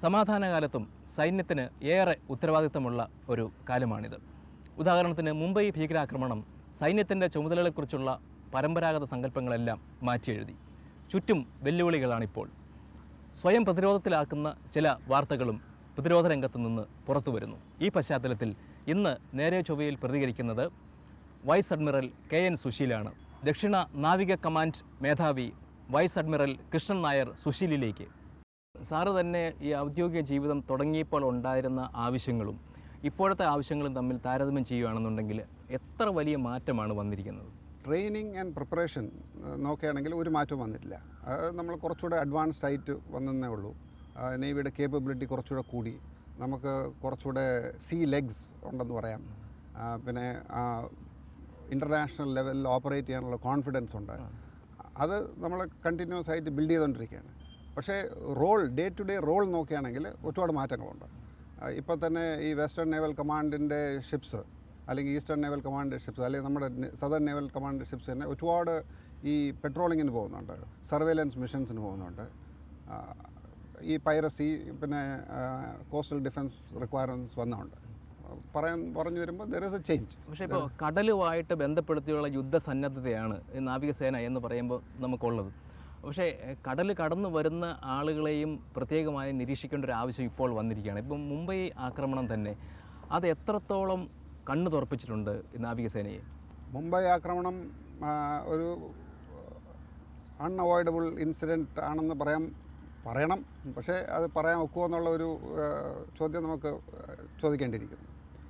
സമാധാനകാലത്തും സൈന്യത്തിന് ഏറെ ഉത്തരവാദിത്തമുള്ള ഒരു കാലമാണിത് ഉദാഹരണത്തിന് മുംബൈ ഭീകരാക്രമണം സൈന്യത്തിൻ്റെ ചുമതലകളെക്കുറിച്ചുള്ള പരമ്പരാഗത സങ്കല്പങ്ങളെല്ലാം മാറ്റിയെഴുതി ചുറ്റും വെല്ലുവിളികളാണിപ്പോൾ സ്വയം പ്രതിരോധത്തിലാക്കുന്ന ചില വാർത്തകളും പ്രതിരോധ രംഗത്ത് നിന്ന് പുറത്തു വരുന്നു ഈ പശ്ചാത്തലത്തിൽ ഇന്ന് നേരെ ചൊവ്വയിൽ പ്രതികരിക്കുന്നത് വൈസ് അഡ്മിറൽ കെ എൻ സുശീലാണ് ദക്ഷിണ നാവിക കമാൻഡ് മേധാവി വൈസ് അഡ്മിറൽ കൃഷ്ണൻ നായർ സുശീലിലേക്ക് സാറ് തന്നെ ഈ ഔദ്യോഗിക ജീവിതം തുടങ്ങിയപ്പോൾ ഉണ്ടായിരുന്ന ആവശ്യങ്ങളും ഇപ്പോഴത്തെ ആവശ്യങ്ങളും തമ്മിൽ താരതമ്യം ചെയ്യുകയാണെന്നുണ്ടെങ്കിൽ എത്ര വലിയ മാറ്റമാണ് വന്നിരിക്കുന്നത് ട്രെയിനിങ് ആൻഡ് പ്രിപ്പറേഷൻ നോക്കുകയാണെങ്കിൽ ഒരു മാറ്റവും വന്നിട്ടില്ല അത് നമ്മൾ കുറച്ചുകൂടെ അഡ്വാൻസ്ഡ് ആയിട്ട് വന്നതേ ഉള്ളൂ നേവിയുടെ കേപ്പബിലിറ്റി കുറച്ചുകൂടെ കൂടി നമുക്ക് കുറച്ചുകൂടെ സീ ലെഗ്സ് ഉണ്ടെന്ന് പറയാം ആ, പിന്നെ ഇൻ്റർനാഷണൽ ലെവലിൽ ഓപ്പറേറ്റ് ചെയ്യാനുള്ള കോൺഫിഡൻസ് ഉണ്ട് അത് നമ്മൾ കണ്ടിന്യൂസ് ആയിട്ട് ബിൽഡ് ചെയ്തുകൊണ്ടിരിക്കുകയാണ് പക്ഷേ role day to day role നോക്കുകയാണെങ്കിൽ ഒരുപാട് മാറ്റങ്ങളുണ്ട് ഇപ്പോൾ തന്നെ ഈ വെസ്റ്റേൺ നേവൽ കമാൻഡിൻ്റെ ഷിപ്സ് അല്ലെങ്കിൽ ഈസ്റ്റേൺ നേവൽ കമാൻഡ് ഷിപ്സ് അല്ലെങ്കിൽ നമ്മുടെ സദർ നേവൽ കമാൻഡ് ഷിപ്സ് തന്നെ ഒരുപാട് ഈ പെട്രോളിങ്ങിന് പോകുന്നുണ്ട് സർവേലൻസ് മിഷൻസിന് പോകുന്നുണ്ട് ആ, ഈ പൈറസി പിന്നെ കോസ്റ്റൽ ഡിഫൻസ് റിക്വയർമെൻറ്റ്സ് വന്നുണ്ട് പറയാൻ പറഞ്ഞു വരുമ്പോൾ ദർ ഇസ് എ ചേഞ്ച് പക്ഷേ ഇപ്പോൾ കടലുമായിട്ട് ബന്ധപ്പെടുത്തിയുള്ള യുദ്ധസന്നദ്ധതയാണ് ഈ നാവികസേന എന്ന് പറയുമ്പോൾ നമുക്കുള്ളത് പക്ഷേ എഹ്, കടൽ കടന്നു വരുന്ന ആളുകളെയും പ്രത്യേകമായി നിരീക്ഷിക്കേണ്ട ഒരു ആവശ്യം ഇപ്പോൾ വന്നിരിക്കുകയാണ് ഇപ്പം മുംബൈ ആക്രമണം തന്നെ അത് എത്രത്തോളം കണ്ണു തുറപ്പിച്ചിട്ടുണ്ട് ഈ നാവികസേനയെ മുംബൈ ആക്രമണം ആ, ഒരു അൺഅവോയ്ഡബിൾ ഇൻസിഡൻറ്റ് ആണെന്ന് പറയാൻ പറയണം പക്ഷേ അത് പറയാൻ ഒക്കുമോ എന്നുള്ള ഒരു ആ, ചോദ്യം നമുക്ക് ആ, ചോദിക്കേണ്ടിയിരിക്കുന്നു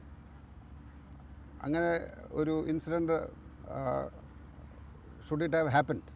അങ്ങനെ ഒരു incident should it have happened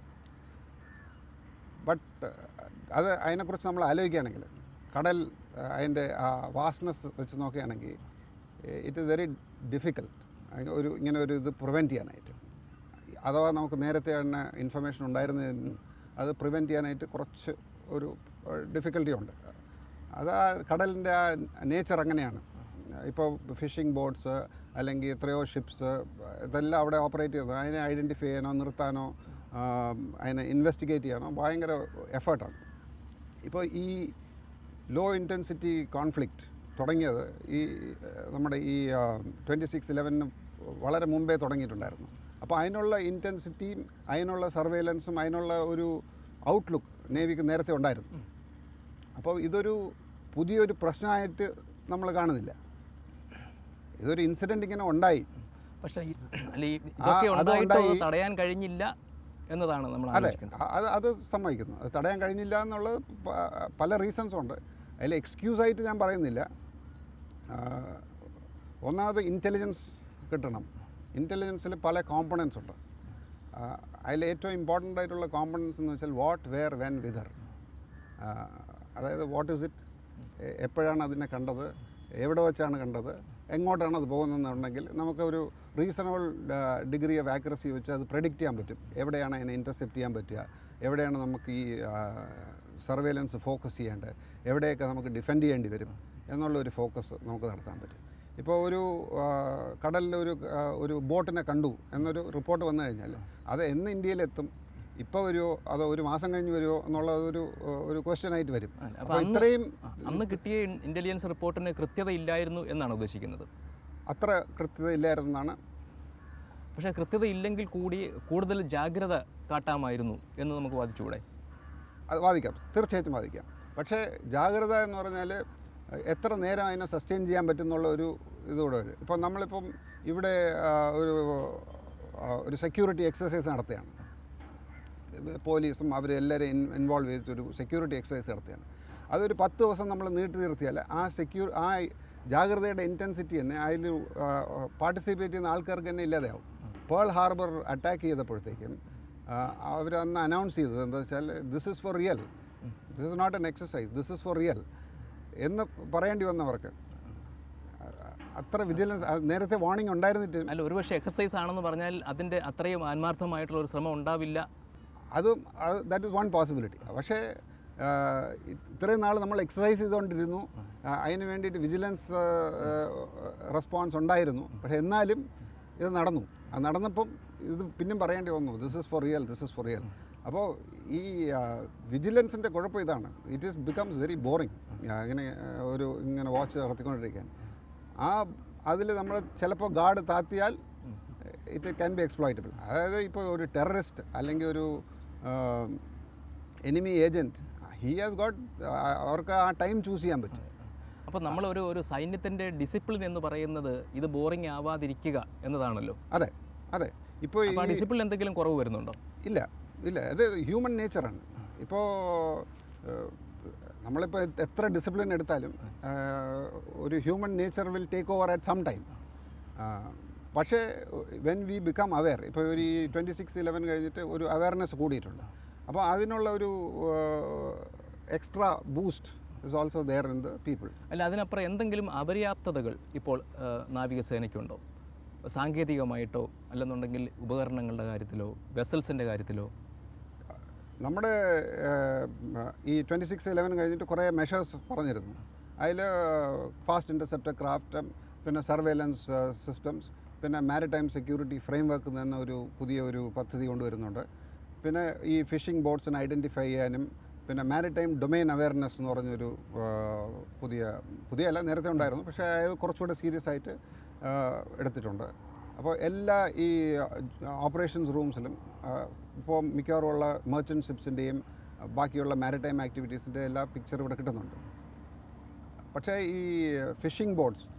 but അത് അതിനെക്കുറിച്ച് നമ്മൾ ആലോചിക്കുകയാണെങ്കിൽ കടൽ ആ, അതിൻ്റെ ആ വാസ്റ്റ്നെസ് വെച്ച് നോക്കുകയാണെങ്കിൽ ഇറ്റ് ഇസ് വെരി ഡിഫിക്കൽട്ട് ഒരു ഇങ്ങനെ ഒരു ഇത് പ്രിവെൻറ്റ് ചെയ്യാനായിട്ട് അഥവാ നമുക്ക് നേരത്തെ തന്നെ ഇൻഫർമേഷൻ ഉണ്ടായിരുന്നതിന് അത് പ്രിവെൻറ്റ് ചെയ്യാനായിട്ട് കുറച്ച് ഒരു ഡിഫിക്കൽട്ടി ഉണ്ട് അത് ആ കടലിൻ്റെ ആ നേച്ചർ അങ്ങനെയാണ് ഇപ്പോൾ ഫിഷിംഗ് ബോട്ട്സ് അല്ലെങ്കിൽ എത്രയോ ഷിപ്സ് ഇതെല്ലാം അവിടെ ഓപ്പറേറ്റ് ചെയ്യുന്നത് അതിനെ ഐഡൻറ്റിഫൈ ചെയ്യാനോ നിർത്താനോ ആ, അതിനെ ഇൻവെസ്റ്റിഗേറ്റ് ചെയ്യാനോ ഭയങ്കര എഫേർട്ടാണ് ഇപ്പോൾ ഈ ലോ ഇൻറ്റൻസിറ്റി കോൺഫ്ലിക്റ്റ് തുടങ്ങിയത് ഈ ഏഹ്, നമ്മുടെ ഈ ട്വൻറ്റി സിക്സ് ഇലവന് വളരെ മുമ്പേ തുടങ്ങിയിട്ടുണ്ടായിരുന്നു അപ്പോൾ അതിനുള്ള ഇൻറ്റൻസിറ്റിയും അതിനുള്ള സർവേലൻസും അതിനുള്ള ഒരു ഔട്ട്ലുക്ക് നേവിക്ക് നേരത്തെ ഉണ്ടായിരുന്നു അപ്പോൾ ഇതൊരു പുതിയൊരു പ്രശ്നമായിട്ട് നമ്മൾ കാണുന്നില്ല ഇതൊരു ഇൻസിഡൻറ്റ് ഇങ്ങനെ ഉണ്ടായി പക്ഷേ ഈ- അല്ല ഈ ഇതൊക്കെ അത് ഉണ്ടായിട്ട് അത് ഉണ്ടായി- തടയാൻ കഴിഞ്ഞില്ല എന്നതാണ് നമ്മൾ അതെ ആലോചിക്കുന്നത് അ- അത് അത് സമ്മതിക്കുന്നു അത് തടയാൻ കഴിഞ്ഞില്ല എന്നുള്ളത് പ- പല റീസൺസ് ഉണ്ട് അതിൽ എക്സ്ക്യൂസ് ആയിട്ട് ഞാൻ പറയുന്നില്ല ആ, ഒന്നാമത് ഇൻ്റലിജൻസ് കിട്ടണം ഇൻ്റലിജൻസിൽ പല കോമ്പണൻസ് ഉണ്ട് ആ, അതിൽ ഏറ്റവും ഇമ്പോർട്ടൻ്റ് ആയിട്ടുള്ള കോമ്പണൻസ് എന്ന് വെച്ചാൽ വാട്ട് വെയർ വെൻ വിതർ അതായത് വാട്ട് ഇസ് ഇറ്റ് എപ്പോഴാണ് അതിനെ കണ്ടത് എവിടെ വെച്ചാണ് കണ്ടത് എങ്ങോട്ടാണ് അത് പോകുന്നതെന്നുണ്ടെങ്കിൽ നമുക്കൊരു റീസണബിൾ ഡിഗ്രി ഓഫ് ആക്യുറസി വെച്ച് അത് പ്രഡിക്റ്റ് ചെയ്യാൻ പറ്റും എവിടെയാണ് അതിനെ ഇൻ്റർസെപ്റ്റ് ചെയ്യാൻ പറ്റുക എവിടെയാണ് നമുക്ക് ഈ സർവേലൻസ് ഫോക്കസ് ചെയ്യേണ്ടത് എവിടെയൊക്കെ നമുക്ക് ഡിഫെൻഡ് ചെയ്യേണ്ടി വരും എന്നുള്ള ഒരു ഫോക്കസ് നമുക്ക് നടത്താൻ പറ്റും ഇപ്പോൾ ഒരു കടലിൽ ഒരു ആ, ഒരു ബോട്ടിനെ കണ്ടു എന്നൊരു റിപ്പോർട്ട് വന്നു കഴിഞ്ഞാൽ അത് എന്ന് ഇന്ത്യയിലെത്തും ഇപ്പോൾ വരുമോ അതോ ഒരു മാസം കഴിഞ്ഞ് വരുമോ എന്നുള്ള ഒരു ഒരു ക്വസ്റ്റ്യൻ ആയിട്ട് വരും അല്ല, അപ്പൊ അപ്പോൾ അന്ന് ഇത്രയും ആ, അന്ന് കിട്ടിയ ഇൻ്റലിജൻസ് റിപ്പോർട്ടിന് കൃത്യത ഇല്ലായിരുന്നു എന്നാണ് ഉദ്ദേശിക്കുന്നത് അത്ര കൃത്യത ഇല്ലായിരുന്നെന്നാണ് പക്ഷേ കൃത്യത ഇല്ലെങ്കിൽ കൂടി കൂടുതൽ ജാഗ്രത കാട്ടാമായിരുന്നു എന്ന് നമുക്ക് വാദിച്ചുകൂടെ അത് വാദിക്കാം തീർച്ചയായിട്ടും വാദിക്കാം പക്ഷേ ജാഗ്രത എന്ന് പറഞ്ഞാൽ എത്ര നേരം അതിനെ സസ്റ്റെയിൻ ചെയ്യാൻ പറ്റും എന്നുള്ള ഒരു ഇതുകൂടെ വരും ഇപ്പം നമ്മളിപ്പം ഇവിടെ ആ, ഒരു ആ, ഒരു സെക്യൂരിറ്റി എക്സസൈസ് നടത്തുകയാണ് പോലീസും അവരെല്ലാവരും ഇൻവോൾവ് ചെയ്തിട്ട് ഒരു സെക്യൂരിറ്റി എക്സസൈസ് നടത്തുകയാണ് അതൊരു പത്ത് ദിവസം നമ്മൾ നീട്ടി നിർത്തിയാൽ ആ സെക്യൂർ ആ ജാഗ്രതയുടെ ഇൻറ്റൻസിറ്റി തന്നെ അതിൽ പാർട്ടിസിപ്പേറ്റ് ചെയ്യുന്ന ആൾക്കാർക്ക് തന്നെ ഇല്ലാതെയാവും പേൾ ഹാർബർ അറ്റാക്ക് ചെയ്തപ്പോഴത്തേക്കും അവരന്ന് അനൗൺസ് ചെയ്തത് എന്താ വെച്ചാൽ this is for real this is not an exercise this is for real എന്ന് പറയേണ്ടി വന്നവർക്ക് അത്ര വിജിലൻസ് നേരത്തെ വാർണിംഗ് ഉണ്ടായിരുന്നിട്ട് അല്ല ഒരുപക്ഷെ എക്സസൈസ് ആണെന്ന് പറഞ്ഞാൽ അതിൻ്റെ അത്രയും ആത്മാർത്ഥമായിട്ടുള്ള ഒരു ശ്രമം ഉണ്ടാവില്ല അതും ദാറ്റ് ഇസ് വൺ പോസിബിലിറ്റി പക്ഷേ ആ, ഇത്രയും നാൾ നമ്മൾ എക്സസൈസ് ചെയ്തുകൊണ്ടിരുന്നു ആ, അതിന് വേണ്ടിയിട്ട് വിജിലൻസ് റെസ്പോൺസ് ഉണ്ടായിരുന്നു പക്ഷേ എന്നാലും ഇത് നടന്നു അത് നടന്നപ്പം ഇത് പിന്നെയും പറയേണ്ടി വന്നു this is for real this is for real അപ്പോൾ ഈ വിജിലൻസിൻ്റെ കുഴപ്പം ഇതാണ് it is becomes very boring ഇങ്ങനെ ആ, ഒരു ഇങ്ങനെ വാച്ച് നടത്തിക്കൊണ്ടിരിക്കാൻ ആ അതിൽ നമ്മൾ ചിലപ്പോൾ ഗാർഡ് താത്തിയാൽ ഇറ്റ് ക്യാൻ ബി എക്സ്പ്ലോയിറ്റബിൾ അതായത് ഇപ്പോൾ ഒരു ടെററിസ്റ്റ് അല്ലെങ്കിൽ ഒരു enemy agent he has got അവർക്ക് ആ ടൈം ചൂസ് ചെയ്യാൻ പറ്റും അപ്പോൾ നമ്മൾ ഒരു ഒരു സൈന്യത്തിൻ്റെ ഡിസിപ്ലിൻ എന്ന് പറയുന്നത് ഇത് ബോറിംഗ് ആവാതിരിക്കുക എന്നതാണല്ലോ അതെ അതെ ഇപ്പോൾ അപ്പോൾ ആ ഡിസിപ്ലിൻ എന്തെങ്കിലും കുറവ് വരുന്നുണ്ടോ ഇല്ല ഇല്ല അത് ഹ്യൂമൻ നേച്ചറാണ് ഇപ്പോൾ നമ്മളിപ്പോൾ എത്ര ഡിസിപ്ലിൻ എടുത്താലും ആ, ഒരു human nature will take over at some time പക്ഷേ വെൻ വി ബിക്കം അവെയർ ഇപ്പോൾ ഒരു ഈ ട്വൻറ്റി സിക്സ് ഇലവൻ കഴിഞ്ഞിട്ട് ഒരു അവയർനെസ് കൂടിയിട്ടുണ്ട് അപ്പോൾ അതിനുള്ള ഒരു extra boost is also there in the people അല്ല അതിനപ്പുറം എന്തെങ്കിലും അപര്യാപ്തതകൾ ഇപ്പോൾ ആ, നാവികസേനയ്ക്കുണ്ടോ സാങ്കേതികമായിട്ടോ അല്ലെന്നുണ്ടെങ്കിൽ ഉപകരണങ്ങളുടെ കാര്യത്തിലോ വെസൽസിൻ്റെ കാര്യത്തിലോ നമ്മുടെ ഏഹ്, ഈ ട്വൻറ്റി സിക്സ് ഇലവൻ കഴിഞ്ഞിട്ട് കുറേ മെഷേഴ്സ് പറഞ്ഞിരുന്നു അതിൽ ഫാസ്റ്റ് ഇൻ്റർസെപ്റ്റർ ക്രാഫ്റ്റ് പിന്നെ സർവേലൻസ് സിസ്റ്റംസ് പിന്നെ മാരിടൈം സെക്യൂരിറ്റി ഫ്രെയിം വർക്ക് എന്ന ഒരു പുതിയ ഒരു പദ്ധതി കൊണ്ടുവരുന്നുണ്ട് പിന്നെ ഈ ഫിഷിംഗ് ബോട്ട്സിനെ ഐഡൻറ്റിഫൈ ചെയ്യാനും പിന്നെ മാരിടൈം ഡൊമൈൻ അവയർനെസ് എന്ന് പറഞ്ഞൊരു ഏഹ്, പുതിയ പുതിയ അല്ല നേരത്തെ ഉണ്ടായിരുന്നു പക്ഷേ അത് കുറച്ചുകൂടെ സീരിയസ് ആയിട്ട് ഏഹ്, എടുത്തിട്ടുണ്ട് അപ്പോൾ എല്ലാ ഈ ഓപ്പറേഷൻസ് റൂംസിലും ഇപ്പോൾ മിക്കവാറും ഉള്ള മെർച്ചൻറ്റ് ഷിപ്സിൻ്റെയും ബാക്കിയുള്ള മാരിടൈം ആക്ടിവിറ്റീസിൻ്റെ എല്ലാ പിക്ചർ ഇവിടെ കിട്ടുന്നുണ്ട് പക്ഷേ ഈ ഫിഷിംഗ് ബോട്ട്സ്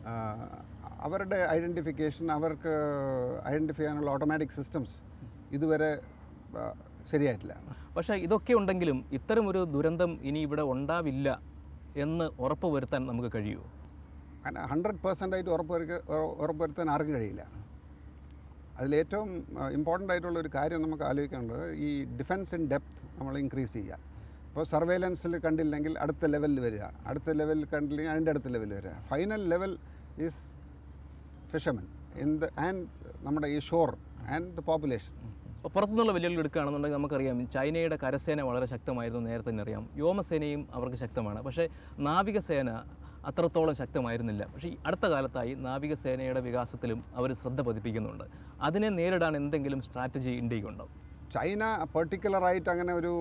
അവരുടെ ഐഡൻറ്റിഫിക്കേഷൻ അവർക്ക് ഐഡൻറ്റിഫൈ ചെയ്യാനുള്ള ഓട്ടോമാറ്റിക് സിസ്റ്റംസ് ഇതുവരെ ആ, ശരിയായിട്ടില്ല പക്ഷേ ഇതൊക്കെ ഉണ്ടെങ്കിലും ഇത്തരം ഒരു ദുരന്തം ഇനി ഇവിടെ ഉണ്ടാവില്ല എന്ന് ഉറപ്പ് വരുത്താൻ നമുക്ക് കഴിയുമോ അങ്ങനെ ഹൺഡ്രഡ് പെർസെൻ്റ് ആയിട്ട് ഉറപ്പ് വരുക- ഉറ- ഉറപ്പ് വരുത്താൻ ആർക്കും കഴിയില്ല അതിലേറ്റവും ഇമ്പോർട്ടൻ്റ് ആയിട്ടുള്ള ഒരു കാര്യം നമുക്ക് ആലോചിക്കേണ്ടത് ഈ ഡിഫൻസ് ഇൻ ഡെപ്ത് നമ്മൾ ഇൻക്രീസ് ചെയ്യുക ഇപ്പോൾ സർവേലൻസിൽ കണ്ടില്ലെങ്കിൽ അടുത്ത ലെവലിൽ വരിക അടുത്ത ലെവലിൽ കണ്ടില്ലെങ്കിൽ അതിൻ്റെ അടുത്ത ലെവലിൽ വരിക final level is fishermen in the and നമ്മുടെ ഈ ഷോർ ആൻഡ് ദ പോപ്പുലേഷൻ അപ്പോൾ പുറത്തുനിന്നുള്ള വെല്ലുവിളി എടുക്കുകയാണെന്നുണ്ടെങ്കിൽ നമുക്കറിയാം ചൈനയുടെ കരസേന വളരെ ശക്തമായിരുന്നു നേരത്തെ തന്നെ അറിയാം വ്യോമസേനയും അവർക്ക് ശക്തമാണ് പക്ഷേ നാവികസേന അത്രത്തോളം ശക്തമായിരുന്നില്ല പക്ഷേ ഈ അടുത്ത കാലത്തായി നാവികസേനയുടെ വികാസത്തിലും അവർ ശ്രദ്ധ പതിപ്പിക്കുന്നുണ്ട് അതിനെ നേരിടാൻ എന്തെങ്കിലും സ്ട്രാറ്റജി ഇന്ത്യക്കുണ്ടോ ചൈന പെർട്ടിക്കുലറായിട്ട് അങ്ങനെ ഒരു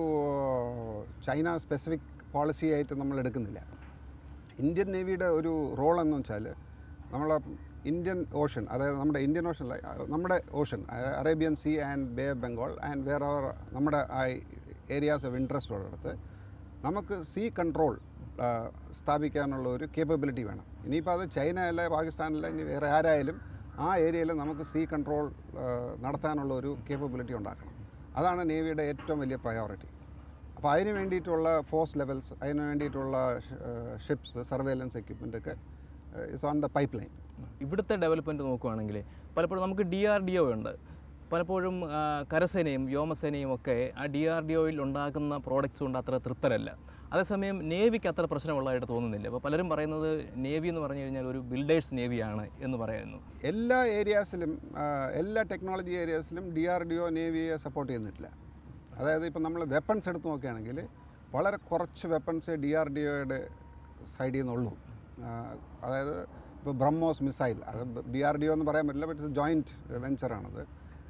ചൈന സ്പെസിഫിക് പോളിസി ആയിട്ട് നമ്മൾ എടുക്കുന്നില്ല ഇന്ത്യൻ നേവിയുടെ ഒരു റോൾ എന്ന് വെച്ചാൽ നമ്മളെ ഇന്ത്യൻ ഓഷൻ അതായത് നമ്മുടെ ഇന്ത്യൻ ഓഷൻ നമ്മുടെ ocean Arabian Sea and Bay of Bengal and വേറെ നമ്മുടെ ആ ഏരിയാസ് ഓഫ് ഇൻട്രസ്റ്റ് ഉള്ളിടത്ത് നമുക്ക് സീ കൺട്രോൾ സ്ഥാപിക്കാനുള്ള ഒരു കേപ്പബിലിറ്റി വേണം ഇനിയിപ്പോൾ അത് ചൈന അല്ല പാകിസ്ഥാനല്ല ഇനി വേറെ ആരായാലും ആ ഏരിയയിൽ നമുക്ക് സീ കൺട്രോൾ നടത്താനുള്ള ഒരു കേപ്പബിലിറ്റി ഉണ്ടാക്കണം അതാണ് നേവിയുടെ ഏറ്റവും വലിയ പ്രയോറിറ്റി അപ്പോൾ അതിന് വേണ്ടിയിട്ടുള്ള ഫോഴ്സ് ലെവൽസ് അതിന് വേണ്ടിയിട്ടുള്ള ഷിപ്സ് സർവേലൻസ് എക്യുപ്മെൻ്റ് ഒക്കെ it's on the pipeline ഇവിടുത്തെ ഡെവലപ്മെൻറ്റ് നോക്കുകയാണെങ്കിൽ പലപ്പോഴും നമുക്ക് ഡി ആർ ഡി ഒ ഉണ്ട് പലപ്പോഴും ആ, കരസേനയും വ്യോമസേനയും ഒക്കെ ആ ഡി ആർ ഡി ഒയിൽ ഉണ്ടാക്കുന്ന പ്രോഡക്റ്റ്സ് കൊണ്ട് അത്ര തൃപ്തരല്ല അതേസമയം നേവിക്ക് അത്ര പ്രശ്നമുള്ളതായിട്ട് തോന്നുന്നില്ല അപ്പോൾ പലരും പറയുന്നത് നേവി എന്ന് പറഞ്ഞു കഴിഞ്ഞാൽ ഒരു ബിൽഡേഴ്സ് നേവിയാണ് എന്ന് പറയുന്നു എല്ലാ ഏരിയാസിലും ആ, എല്ലാ ടെക്നോളജി ഏരിയാസിലും ഡി ആർ ഡി ഒ നേവിയെ സപ്പോർട്ട് ചെയ്യുന്നിട്ടില്ല അതായത് ഇപ്പം നമ്മൾ വെപ്പൺസ് എടുത്ത് നോക്കുകയാണെങ്കിൽ വളരെ കുറച്ച് വെപ്പൺസ് ഡി ആർ ഡി ഒയുടെ സൈഡിൽ നിന്നുള്ളൂ ആ, അതായത് ഇപ്പോൾ ബ്രഹ്മോസ് മിസൈൽ അത് ഡി ആർ ഡി ഒ എന്ന് പറയാൻ പറ്റില്ല ബട്ട് ജോയിൻറ്റ് വെഞ്ചറാണത്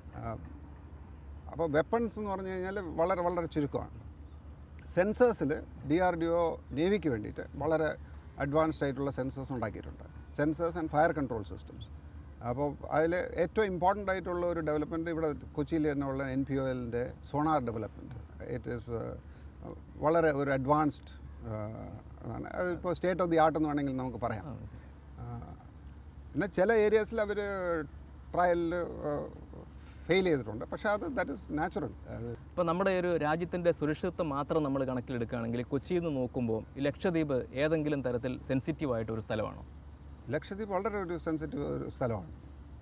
അപ്പോൾ വെപ്പൺസ് എന്ന് പറഞ്ഞു കഴിഞ്ഞാൽ വളരെ വളരെ ചുരുക്കമാണ് സെൻസേഴ്സിൽ ഡി ആർ ഡി ഒ നേവിക്ക് വേണ്ടിയിട്ട് വളരെ അഡ്വാൻസ്ഡ് ആയിട്ടുള്ള സെൻസേഴ്സ് ഉണ്ടാക്കിയിട്ടുണ്ട് sensors and fire control systems അപ്പോൾ അതിൽ ഏറ്റവും ഇമ്പോർട്ടൻ്റ് ആയിട്ടുള്ള ഒരു ഡെവലപ്മെൻറ്റ് ഇവിടെ കൊച്ചിയിൽ തന്നെ ഉള്ള എൻ പി ഒ എല്ലിൻ്റെ സോണാർ ഡെവലപ്മെൻറ്റ് ഇറ്റ് ഈസ് വളരെ ഒരു അഡ്വാൻസ്ഡ് ആണ് അതിപ്പോൾ സ്റ്റേറ്റ് ഓഫ് ദി ആർട്ട് എന്ന് വേണമെങ്കിൽ നമുക്ക് പറയാം ആ, ശരി. ആ, പിന്നെ ചില ഏരിയാസിൽ അവർ ട്രയലിൽ ഫെയിൽ ചെയ്തിട്ടുണ്ട് പക്ഷേ അത് ദാറ്റ് ഇസ് നാച്ചുറൽ അത് ഇപ്പോൾ നമ്മുടെ ഒരു രാജ്യത്തിൻ്റെ സുരക്ഷിതത്വം മാത്രം നമ്മൾ കണക്കിലെടുക്കുകയാണെങ്കിൽ കൊച്ചിയിൽ നിന്ന് നോക്കുമ്പോൾ ഈ ലക്ഷദ്വീപ് ഏതെങ്കിലും തരത്തിൽ സെൻസിറ്റീവ് ആയിട്ട് ഒരു സ്ഥലമാണോ ലക്ഷദ്വീപ് വളരെ ഒരു സെൻസിറ്റീവ് ഒരു സ്ഥലമാണ്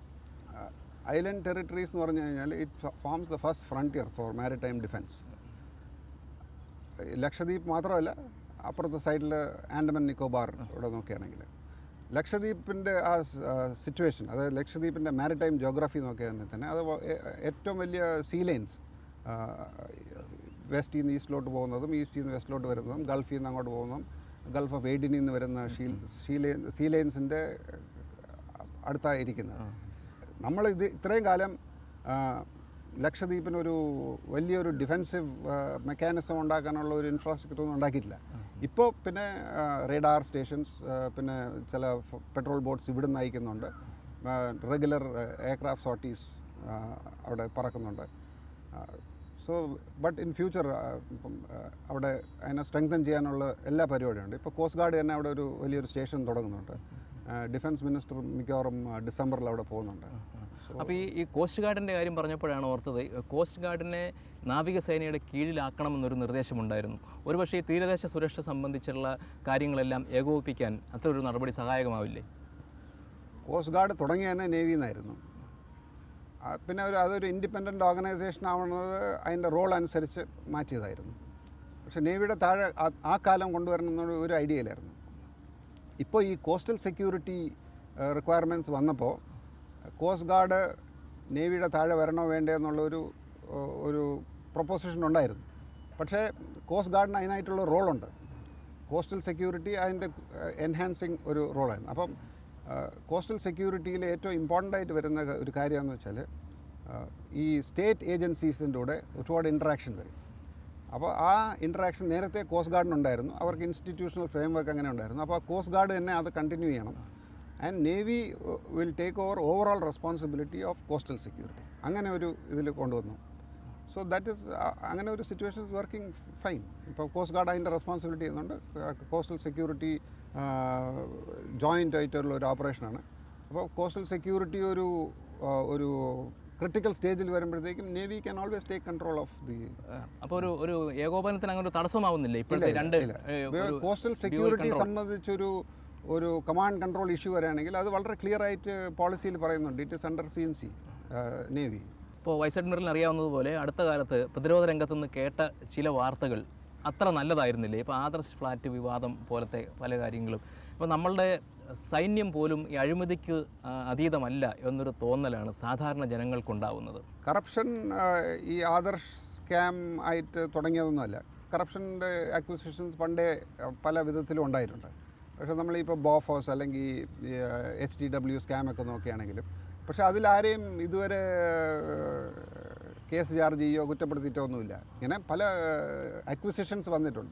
ഐലൻഡ് ടെറിട്ടറീസ് എന്ന് പറഞ്ഞു കഴിഞ്ഞാൽ it forms the first frontier for maritime defence Lakshadweep മാത്രമല്ല അപ്പുറത്തെ സൈഡിൽ ആൻഡമൻ നിക്കോബാർ ഇവിടെ നോക്കുകയാണെങ്കിൽ ലക്ഷദ്വീപിൻ്റെ ആ സിറ്റുവേഷൻ അതായത് ലക്ഷദ്വീപിൻ്റെ മാരിടൈം ജോഗ്രഫി നോക്കുകയാണെങ്കിൽ തന്നെ അത് വ- ഏ- ഏറ്റവും വലിയ സീ ലൈൻസ് വെസ്റ്റിൽ നിന്ന് ഈസ്റ്റിലോട്ട് പോകുന്നതും ഈസ്റ്റിൽ നിന്ന് വെസ്റ്റിലോട്ട് വരുന്നതും ഗൾഫിൽ നിന്ന് അങ്ങോട്ട് പോകുന്നതും ഗൾഫ് ഓഫ് എയ്ഡിനിൽ നിന്ന് വരുന്ന ഷീൽ ഷീ ലൈൻ സീ ലൈൻസിൻ്റെ അടുത്തായിരിക്കുന്നത് നമ്മൾ ഇത് ഇത്രയും കാലം ആ, ലക്ഷദ്വീപിനൊരു വലിയൊരു ഡിഫെൻസീവ് മെക്കാനിസം ഉണ്ടാക്കാനുള്ള ഒരു ഇൻഫ്രാസ്ട്രക്ചർ ഒന്നും ഉണ്ടാക്കിയിട്ടില്ല ഇപ്പോൾ പിന്നെ റേഡാർ സ്റ്റേഷൻസ് പിന്നെ ചില പെട്രോൾ ബോട്ട്സ് ഇവിടുന്ന് അയക്കുന്നുണ്ട് റെഗുലർ എയർക്രാഫ്റ്റ് സോട്ടീസ് അവിടെ പറക്കുന്നുണ്ട് സോ ബട്ട് ഇൻ ഫ്യൂച്ചർ ഇപ്പം ആ, അവിടെ അതിനെ സ്ട്രെങ്തൻ ചെയ്യാനുള്ള എല്ലാ പരിപാടിയുണ്ട് ഇപ്പോൾ കോസ്റ്റ് ഗാർഡ് തന്നെ അവിടെ ഒരു വലിയൊരു സ്റ്റേഷൻ തുടങ്ങുന്നുണ്ട് ഡിഫൻസ് മിനിസ്റ്റർ മിക്കവാറും ആ, ഡിസംബറിൽ അവിടെ പോകുന്നുണ്ട് അപ്പോൾ ഈ ഈ കോസ്റ്റ് ഗാർഡിൻ്റെ കാര്യം പറഞ്ഞപ്പോഴാണ് ഓർത്തത് കോസ്റ്റ് ഗാർഡിനെ നാവികസേനയുടെ കീഴിലാക്കണമെന്നൊരു നിർദ്ദേശമുണ്ടായിരുന്നു ഒരുപക്ഷേ ഈ തീരദേശ സുരക്ഷ സംബന്ധിച്ചുള്ള കാര്യങ്ങളെല്ലാം ഏകോപിപ്പിക്കാൻ അത്തരൊരു നടപടി സഹായകമാവില്ലേ കോസ്റ്റ് ഗാർഡ് തുടങ്ങിയ തന്നെ നേവിയിൽ നിന്നായിരുന്നു ആ, പിന്നെ ഒരു അതൊരു ഇൻഡിപെൻഡൻറ്റ് ഓർഗനൈസേഷൻ ആവുന്നത് അതിൻ്റെ റോൾ അനുസരിച്ച് മാറ്റിയതായിരുന്നു പക്ഷേ നേവിയുടെ താഴെ ആ- ആ കാലം കൊണ്ടുവരണമെന്നൊരു ഒരു ഐഡിയ ഇല്ലായിരുന്നു ഇപ്പോൾ ഈ കോസ്റ്റൽ സെക്യൂരിറ്റി റിക്വയർമെൻറ്റ്സ് വന്നപ്പോൾ കോസ്റ്റ് ഗാർഡ് നേവിയുടെ താഴെ വരണോ വേണ്ടേ എന്നുള്ളൊരു ഏഹ്, ഒരു പ്രൊപ്പോസിഷൻ ഉണ്ടായിരുന്നു പക്ഷേ കോസ്റ്റ് ഗാർഡിന് അതിനായിട്ടുള്ള റോളുണ്ട് കോസ്റ്റൽ സെക്യൂരിറ്റി അതിൻ്റെ എൻഹാൻസിങ് ഒരു റോളായിരുന്നു അപ്പം കോസ്റ്റൽ സെക്യൂരിറ്റിയിൽ ഏറ്റവും ഇമ്പോർട്ടൻ്റ് ആയിട്ട് വരുന്ന ക- ഒരു കാര്യമെന്ന് വെച്ചാൽ ഈ സ്റ്റേറ്റ് ഏജൻസീസിൻ്റെ കൂടെ ഒരുപാട് ഇൻട്രാക്ഷൻ വരും അപ്പോൾ ആ ഇൻട്രാക്ഷൻ നേരത്തെ കോസ്റ്റ് ഗാർഡിനുണ്ടായിരുന്നു അവർക്ക് ഇൻസ്റ്റിറ്റ്യൂഷണൽ ഫ്രെയിം വർക്ക് അങ്ങനെ ഉണ്ടായിരുന്നു അപ്പോൾ കോസ്റ്റ് ഗാർഡ് തന്നെ അത് കണ്ടിന്യൂ ചെയ്യണം and navy will take over overall responsibility of coastal security അങ്ങനെ ഒരു ഇതിൽ കൊണ്ടുവന്നു സോ ദാറ്റ് ഇസ് അങ്ങനെ ഒരു സിറ്റുവേഷൻ ഇസ് വർക്കിംഗ് ഫൈൻ ഇപ്പോൾ കോസ്റ്റ് ഗാർഡ് അതിൻ്റെ റെസ്പോൺസിബിലിറ്റി ചെയ്യുന്നുണ്ട് കോസ്റ്റൽ സെക്യൂരിറ്റി ജോയിൻ്റ് ആയിട്ടുള്ള ഒരു ഓപ്പറേഷനാണ് അപ്പോൾ കോസ്റ്റൽ സെക്യൂരിറ്റി ഒരു ആ, ഒരു ക്രിട്ടിക്കൽ സ്റ്റേജിൽ വരുമ്പോഴത്തേക്കും navy can always take control of the അപ്പോൾ ഒരു ഒരു ഏകോപനത്തിന് അങ്ങനെ ഒരു തടസ്സമാവുന്നില്ല ഇപ്പോഴത്തെ രണ്ട് ഏഹ്, ഒരു കോസ്റ്റൽ dual സെക്യൂരിറ്റി control. സംബന്ധിച്ചൊരു ഒരു കമാൻഡ് കൺട്രോൾ ഇഷ്യൂ വരികയാണെങ്കിൽ അത് വളരെ ക്ലിയർ ആയിട്ട് പോളിസിയിൽ പറയുന്നുണ്ട് it is under C N C navy ഇപ്പോൾ വൈസ് അഡ്മിറലിന് അറിയാവുന്നതുപോലെ അടുത്ത കാലത്ത് പ്രതിരോധ രംഗത്ത് നിന്ന് കേട്ട ചില വാർത്തകൾ അത്ര നല്ലതായിരുന്നില്ലേ ഇപ്പോൾ ആദർശ് ഫ്ലാറ്റ് വിവാദം പോലത്തെ പല കാര്യങ്ങളും ഇപ്പോൾ നമ്മളുടെ സൈന്യം പോലും ഈ അഴിമതിക്ക് ആ, അതീതമല്ല എന്നൊരു തോന്നലാണ് സാധാരണ ജനങ്ങൾക്കുണ്ടാവുന്നത് കറപ്ഷൻ ഈ ആദർശ് സ്കാം ആയിട്ട് തുടങ്ങിയതൊന്നുമല്ല കറപ്ഷൻ്റെ അക്വിസിഷൻസ് പണ്ടേ ആ, പല വിധത്തിലും ഉണ്ടായിട്ടുണ്ട് പക്ഷേ നമ്മളിപ്പോൾ ബോഫോസ് അല്ലെങ്കിൽ എച്ച് ഡി ഡബ്ല്യു സ്കാമൊക്കെ നോക്കുകയാണെങ്കിലും പക്ഷേ അതിലാരെയും ഇതുവരെ കേസ് ചാർജ് ചെയ്യുകയോ കുറ്റപ്പെടുത്തിയിട്ടോ ഒന്നുമില്ല ഇങ്ങനെ പല അക്വിസിഷൻസ് വന്നിട്ടുണ്ട്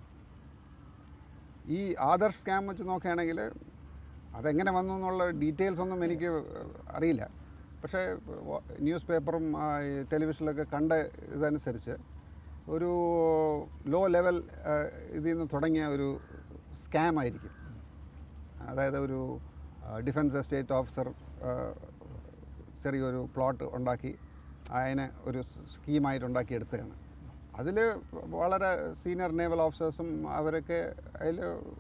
ഈ ആദർശ് സ്കാം വെച്ച് നോക്കുകയാണെങ്കിൽ അതെങ്ങനെ വന്നു എന്നുള്ള ഡീറ്റെയിൽസ് ഒന്നും എനിക്ക് അറിയില്ല പക്ഷേ വ- ന്യൂസ് പേപ്പറും ആ, ഈ ടെലിവിഷനിലൊക്കെ കണ്ട ഇതനുസരിച്ച് ഒരു ലോ ലെവൽ ആ, ഇതിൽ നിന്ന് തുടങ്ങിയ ഒരു സ്കാം ആയിരിക്കും അതായത് ഒരു ഡിഫൻസ് എസ്റ്റേറ്റ് ഓഫീസർ ചെറിയൊരു പ്ലോട്ട് ഉണ്ടാക്കി അതിനെ ഒരു സ്കീമായിട്ട് ഉണ്ടാക്കിയെടുത്തതാണ് അതിൽ വളരെ സീനിയർ നേവൽ ഓഫീസേഴ്സും അവരൊക്കെ അതിൽ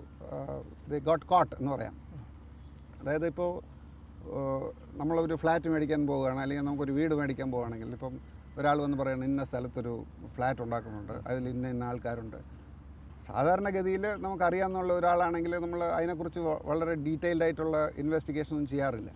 ദ ഗോട്ട് കോട്ട് എന്ന് പറയാം അതായത് ഇപ്പോൾ നമ്മളൊരു ഫ്ലാറ്റ് മേടിക്കാൻ പോവുകയാണ് അല്ലെങ്കിൽ നമുക്കൊരു വീട് മേടിക്കാൻ പോവുകയാണെങ്കിൽ ഇപ്പം ഒരാൾ വന്ന് പറയണം ഇന്ന സ്ഥലത്തൊരു ഫ്ലാറ്റ് ഉണ്ടാക്കുന്നുണ്ട് അതിൽ ഇന്ന ഇന്ന ആൾക്കാരുണ്ട് സാധാരണഗതിയിൽ നമുക്കറിയാമെന്നുള്ള ഒരാളാണെങ്കിൽ നമ്മൾ അതിനെക്കുറിച്ച് വ- വളരെ ഡീറ്റെയിൽഡ് ആയിട്ടുള്ള ഇൻവെസ്റ്റിഗേഷൻ ഒന്നും ചെയ്യാറില്ല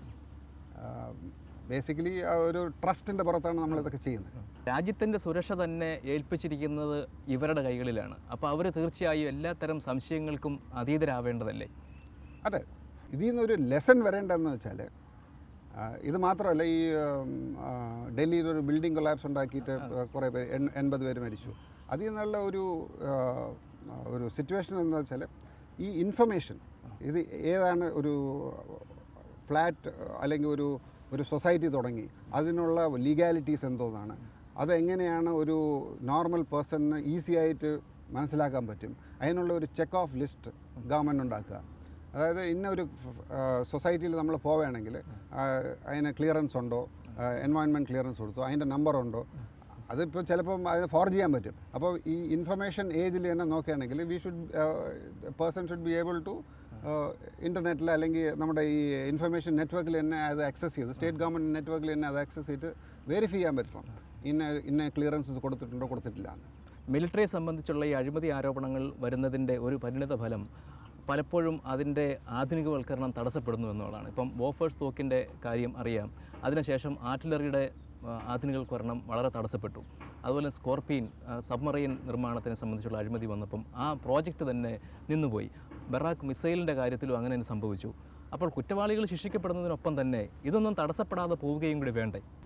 ബേസിക്കലി ഒരു ട്രസ്റ്റിൻ്റെ പുറത്താണ് നമ്മളിതൊക്കെ ചെയ്യുന്നത് രാജ്യത്തിൻ്റെ സുരക്ഷ തന്നെ ഏൽപ്പിച്ചിരിക്കുന്നത് ഇവരുടെ കൈകളിലാണ് അപ്പോൾ അവർ തീർച്ചയായും എല്ലാത്തരം സംശയങ്ങൾക്കും അതീതരാവേണ്ടതല്ലേ അതെ ഇതിൽ നിന്നൊരു ലെസൺ വരേണ്ടതെന്ന് വെച്ചാൽ ഇത് മാത്രമല്ല ഈ ഉം, ആ, ഡൽഹിയിൽ ഒരു ബിൽഡിംഗ് കൊലാപ്സ് ഉണ്ടാക്കിയിട്ട് കുറേ പേര് എൺ- എൺപത് പേര് മരിച്ചു അതിൽ നിന്നുള്ള ഒരു ആ, ഒരു സിറ്റുവേഷൻ എന്ന് വെച്ചാൽ ഈ ഇൻഫർമേഷൻ ഇത് ഏതാണ് ഒരു ഫ്ലാറ്റ് അല്ലെങ്കിൽ ഒരു ഒരു സൊസൈറ്റി തുടങ്ങി അതിനുള്ള ലീഗാലിറ്റീസ് എന്തോന്നാണ് അതെങ്ങനെയാണ് ഒരു നോർമൽ പേഴ്സണിന് ഈസി ആയിട്ട് മനസ്സിലാക്കാൻ പറ്റും അതിനുള്ള ഒരു ചെക്ക് ഓഫ് ലിസ്റ്റ് ഗവൺമെൻറ് ഉണ്ടാക്കുക അതായത് ഇന്ന ഒരു സൊസൈറ്റിയിൽ നമ്മൾ പോവുകയാണെങ്കിൽ അതിന് ക്ലിയറൻസ് ഉണ്ടോ എൻവയോൺമെൻറ്റ് ക്ലിയറൻസ് കൊടുത്തോ അതിൻ്റെ നമ്പർ ഉണ്ടോ അതിപ്പോൾ ചിലപ്പം അതിന് ഫോർജ് ചെയ്യാൻ പറ്റും അപ്പോൾ ഈ ഇൻഫർമേഷൻ ഏജിൽ തന്നെ നോക്കുകയാണെങ്കിൽ we should person should be able to ഇൻ്റർനെറ്റിൽ അല്ലെങ്കിൽ നമ്മുടെ ഈ ഇൻഫർമേഷൻ നെറ്റ്വർക്കിൽ തന്നെ അത് ആക്സസ് ചെയ്ത് സ്റ്റേറ്റ് ഗവൺമെൻറ് നെറ്റ്വർക്കിൽ തന്നെ അത് ആക്സസ് ചെയ്ത് വെരിഫൈ ചെയ്യാൻ പറ്റണം ഇന്ന ഇന്ന ക്ലിയറൻസസ് കൊടുത്തിട്ടുണ്ടോ കൊടുത്തിട്ടില്ല എന്ന് മിലിറ്ററിയെ സംബന്ധിച്ചുള്ള ഈ അഴിമതി ആരോപണങ്ങൾ വരുന്നതിൻ്റെ ഒരു പരിണിത ഫലം പലപ്പോഴും അതിൻ്റെ ആധുനികവൽക്കരണം തടസ്സപ്പെടുന്നു എന്നുള്ളതാണ് ഇപ്പം ബോഫേഴ്സ് തോക്കിൻ്റെ കാര്യം അറിയാം അതിനുശേഷം ആർട്ടിലറിയുടെ ആ, ആധുനികവൽക്കരണം വളരെ തടസ്സപ്പെട്ടു അതുപോലെ സ്കോർപിയൻ ആ, സബ്മറൈൻ നിർമ്മാണത്തിനെ സംബന്ധിച്ചുള്ള അഴിമതി വന്നപ്പം ആ പ്രോജക്റ്റ് തന്നെ നിന്നുപോയി ബറാക്ക് മിസൈലിൻ്റെ കാര്യത്തിലും അങ്ങനെ തന്നെ സംഭവിച്ചു അപ്പോൾ കുറ്റവാളികൾ ശിക്ഷിക്കപ്പെടുന്നതിനൊപ്പം തന്നെ ഇതൊന്നും തടസ്സപ്പെടാതെ പോവുകയും കൂടി വേണ്ടേ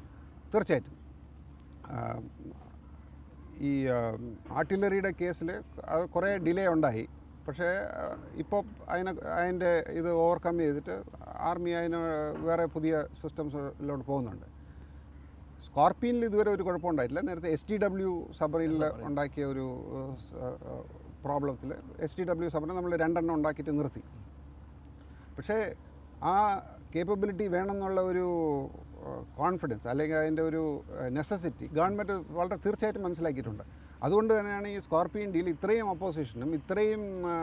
തീർച്ചയായിട്ടും ആ, ഈ ആർട്ടിലറിയുടെ കേസിൽ അത് കുറേ ഡിലേ ഉണ്ടായി പക്ഷേ ഇപ്പോൾ അതിനെ അതിൻ്റെ ഇത് ഓവർകം ചെയ്തിട്ട് ആർമി അതിന് വേറെ പുതിയ സിസ്റ്റംസിലോട്ട് പോകുന്നുണ്ട് സ്കോർപ്പിയനിൽ ഇതുവരെ ഒരു കുഴപ്പമുണ്ടായിട്ടില്ല നേരത്തെ എസ് ടി ഡബ്ല്യു സബറിനിൽ ഉണ്ടാക്കിയ ഒരു പ്രോബ്ലത്തിൽ എസ് ടി ഡബ്ല്യു സബറിന് നമ്മൾ രണ്ടെണ്ണം ഉണ്ടാക്കിയിട്ട് നിർത്തി പക്ഷേ ആ കേപ്പബിലിറ്റി വേണമെന്നുള്ള ഒരു കോൺഫിഡൻസ് അല്ലെങ്കിൽ അതിൻ്റെ ഒരു നെസസിറ്റി ഗവൺമെൻറ് വളരെ തീർച്ചയായിട്ടും മനസ്സിലാക്കിയിട്ടുണ്ട് അതുകൊണ്ട് തന്നെയാണ് ഈ സ്കോർപ്പിയൻ ഡീൽ ഇത്രയും ഒപ്പോസിഷനും ഇത്രയും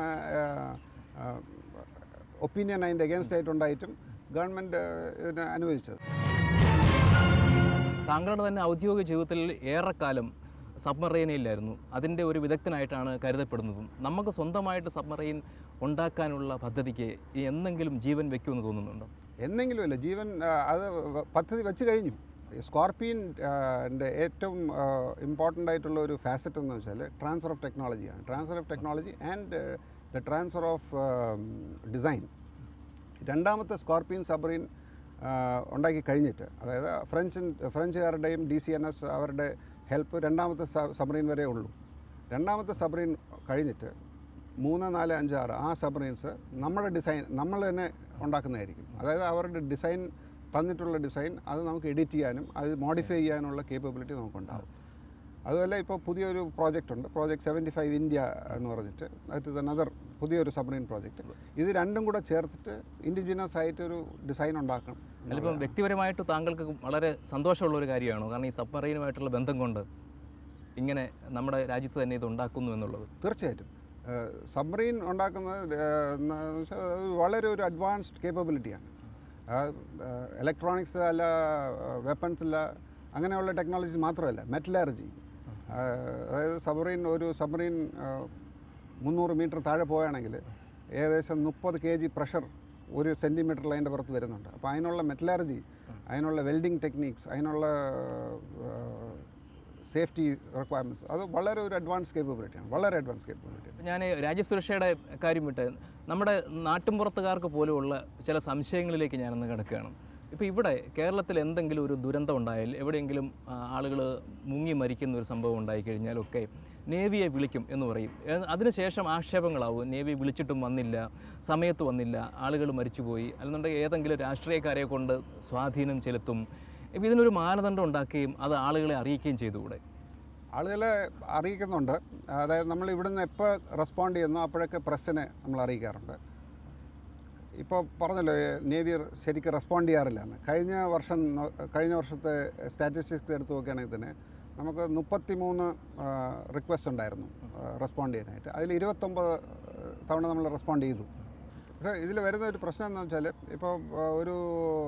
ഒപ്പീനിയൻ അതിൻ്റെ അഗേൻസ്റ്റ് ആയിട്ടുണ്ടായിട്ടും ഗവൺമെൻറ് ഇതിനെ അനുവദിച്ചത് താങ്കളുടെ തന്നെ ഔദ്യോഗിക ജീവിതത്തിൽ ഏറെക്കാലം സബ്മറൈനിലായിരുന്നു അതിൻ്റെ ഒരു വിദഗ്ധനായിട്ടാണ് കരുതപ്പെടുന്നതും നമുക്ക് സ്വന്തമായിട്ട് സബ്മറൈൻ ഉണ്ടാക്കാനുള്ള പദ്ധതിക്ക് ഇനി എന്നെങ്കിലും ജീവൻ വെക്കുമെന്ന് തോന്നുന്നുണ്ടോ എന്നെങ്കിലും അല്ല ജീവൻ ആ, അത് വ- പദ്ധതി വെച്ച് കഴിഞ്ഞു സ്കോർപ്പിയൻ ൻ്റെ ഏറ്റവും ഇമ്പോർട്ടൻ്റ് ആയിട്ടുള്ള ഒരു ഫാസറ്റ് എന്ന് വെച്ചാൽ ട്രാൻസ്ഫർ ഓഫ് ടെക്നോളജിയാണ് transfer of technology and the transfer of design രണ്ടാമത്തെ സ്കോർപ്പിയൻ സബ്രീൻ ഉണ്ടാക്കി കഴിഞ്ഞിട്ട് അതായത് ഫ്രഞ്ച് ഫ്രഞ്ചുകാരുടെയും ഡി സി എൻ എസ് അവരുടെ ഹെൽപ്പ് രണ്ടാമത്തെ സബ്രീൻ വരെ ഉള്ളൂ രണ്ടാമത്തെ സബ്രീൻ കഴിഞ്ഞിട്ട് മൂന്ന് നാല് അഞ്ച് ആറ് ആ സബ്രീൻസ് നമ്മുടെ ഡിസൈൻ നമ്മൾ തന്നെ ഉണ്ടാക്കുന്നതായിരിക്കും അതായത് അവരുടെ ഡിസൈൻ തന്നിട്ടുള്ള ഡിസൈൻ അത് നമുക്ക് എഡിറ്റ് ചെയ്യാനും അത് മോഡിഫൈ ചെയ്യാനുള്ള കേപ്പബിലിറ്റി നമുക്കുണ്ടാവും അതുപോലെ ഇപ്പോൾ പുതിയൊരു പ്രോജക്റ്റ് ഉണ്ട് പ്രോജക്റ്റ് സെവൻറ്റി ഫൈവ് ഇന്ത്യ എന്ന് പറഞ്ഞിട്ട് അത് അനദർ പുതിയൊരു സബ്മറീൻ പ്രോജക്റ്റ് ഇത് രണ്ടും കൂടെ ചേർത്തിട്ട് ഇൻഡിജിനസ് ആയിട്ടൊരു ഡിസൈൻ ഉണ്ടാക്കണം അതിലിപ്പം വ്യക്തിപരമായിട്ട് താങ്കൾക്ക് വളരെ സന്തോഷമുള്ള ഒരു കാര്യമാണോ കാരണം ഈ സബ്മറൈനുമായിട്ടുള്ള ബന്ധം കൊണ്ട് ഇങ്ങനെ നമ്മുടെ രാജ്യത്ത് തന്നെ ഇത് ഉണ്ടാക്കുന്നു എന്നുള്ളത് തീർച്ചയായിട്ടും സബ്മറീൻ ഉണ്ടാക്കുന്നത് ഏഹ്, എന്ന് വെച്ചാൽ അത് വളരെ ഒരു അഡ്വാൻസ്ഡ് കേപ്പബിലിറ്റിയാണ് ഇലക്ട്രോണിക്സ് അല്ല വെപ്പൺസ് ഇല്ല അങ്ങനെയുള്ള ടെക്നോളജീസ് മാത്രമല്ല മെറ്റലർജി അതായത് സബ്മറീൻ ഒരു സബ്മറീൻ മുന്നൂറ് മീറ്റർ താഴെ പോവുകയാണെങ്കിൽ ഏകദേശം മുപ്പത് കെ ജി പ്രഷർ ഒരു സെൻറ്റിമീറ്ററിൽ അതിൻ്റെ പുറത്ത് വരുന്നുണ്ട് അപ്പോൾ അതിനുള്ള മെറ്റലർജി അതിനുള്ള വെൽഡിങ് ടെക്നീക്സ് അതിനുള്ള സേഫ്റ്റി റിക്വയർമെൻറ്റ്സ് അത് വളരെ ഒരു അഡ്വാൻസ് കേപ്പബിലിറ്റിയാണ് വളരെ അഡ്വാൻസ് കേപ്പബിലിറ്റി ഞാൻ രാജ്യസുരക്ഷയുടെ കാര്യം വിട്ട് നമ്മുടെ നാട്ടിൻപുറത്തുകാർക്ക് പോലുമുള്ള ചില സംശയങ്ങളിലേക്ക് ഞാനൊന്ന് കിടക്കുകയാണ് ഇപ്പോൾ ഇവിടെ കേരളത്തിൽ എന്തെങ്കിലും ഒരു ദുരന്തം ഉണ്ടായാൽ എവിടെയെങ്കിലും ആളുകൾ മുങ്ങി മരിക്കുന്ന ഒരു സംഭവം ഉണ്ടായിക്കഴിഞ്ഞാലൊക്കെ നേവിയെ വിളിക്കും എന്ന് പറയും ഏ- അതിനുശേഷം ആക്ഷേപങ്ങളാവും നേവി വിളിച്ചിട്ടും വന്നില്ല സമയത്ത് വന്നില്ല ആളുകൾ മരിച്ചുപോയി അല്ലെന്നുണ്ടെങ്കിൽ ഏതെങ്കിലും രാഷ്ട്രീയക്കാരെ കൊണ്ട് സ്വാധീനം ചെലുത്തും ഇപ്പോൾ ഇതിനൊരു മാനദണ്ഡം ഉണ്ടാക്കുകയും അത് ആളുകളെ അറിയിക്കുകയും ചെയ്തുകൂടെ ആളുകളെ അറിയിക്കുന്നുണ്ട് അതായത് നമ്മൾ ഇവിടുന്ന് എപ്പോൾ റെസ്പോണ്ട് ചെയ്യുന്നോ അപ്പോഴൊക്കെ പ്രസ്സിനെ നമ്മൾ അറിയിക്കാറുണ്ട് ഇപ്പോൾ പറഞ്ഞല്ലോ ഏ, നേവി ശരിക്കും റെസ്പോണ്ട് ചെയ്യാറില്ല എന്ന് കഴിഞ്ഞ വർഷം നോ- കഴിഞ്ഞ വർഷത്തെ സ്റ്റാറ്റിസ്റ്റിക്സ് എടുത്ത് നോക്കുകയാണെങ്കിൽ തന്നെ നമുക്ക് മുപ്പത്തി മൂന്ന് റിക്വസ്റ്റ് ഉണ്ടായിരുന്നു റെസ്പോണ്ട് ചെയ്യാനായിട്ട് അതിൽ ഇരുപത്തൊമ്പത് തവണ നമ്മൾ റെസ്പോണ്ട് ചെയ്തു പക്ഷേ ഇതിൽ വരുന്ന ഒരു പ്രശ്നം എന്ന് വെച്ചാൽ ഇപ്പോൾ ഒരു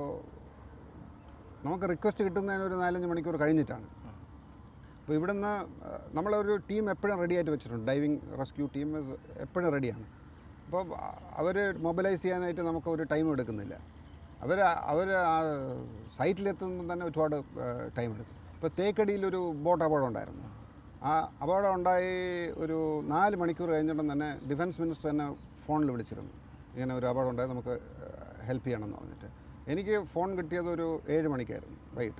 നമുക്ക് റിക്വസ്റ്റ് കിട്ടുന്നതിന് ഒരു നാലഞ്ച് മണിക്കൂർ കഴിഞ്ഞിട്ടാണ് അപ്പോൾ ഇവിടുന്ന് ആ, നമ്മളൊരു ടീം എപ്പോഴും റെഡി ആയിട്ട് വെച്ചിട്ടുണ്ട് ഡൈവിങ് റെസ്ക്യൂ ടീം എപ്പോഴും റെഡിയാണ് അപ്പോൾ അവർ മൊബിലൈസ് ചെയ്യാനായിട്ട് നമുക്ക് ഒരു ടൈം എടുക്കുന്നില്ല അവർ അവർ ആ സൈറ്റിലെത്തുമ്പോൾ തന്നെ ഒരുപാട് ടൈം എടുക്കും ഇപ്പോൾ തേക്കടിയിലൊരു ബോട്ട് അപകടം ഉണ്ടായിരുന്നു ആ അപകടം ഉണ്ടായി ഒരു നാല് മണിക്കൂർ കഴിഞ്ഞിട്ടും തന്നെ ഡിഫൻസ് മിനിസ്റ്റർ എന്നെ ഫോണിൽ വിളിച്ചിരുന്നു ഇങ്ങനെ ഒരു അപകടം ഉണ്ടായി നമുക്ക് ഹെൽപ്പ് ചെയ്യണമെന്ന് പറഞ്ഞിട്ട് എനിക്ക് ഫോൺ കിട്ടിയത് ഒരു ഏഴ് മണിക്കായിരുന്നു വൈകിട്ട്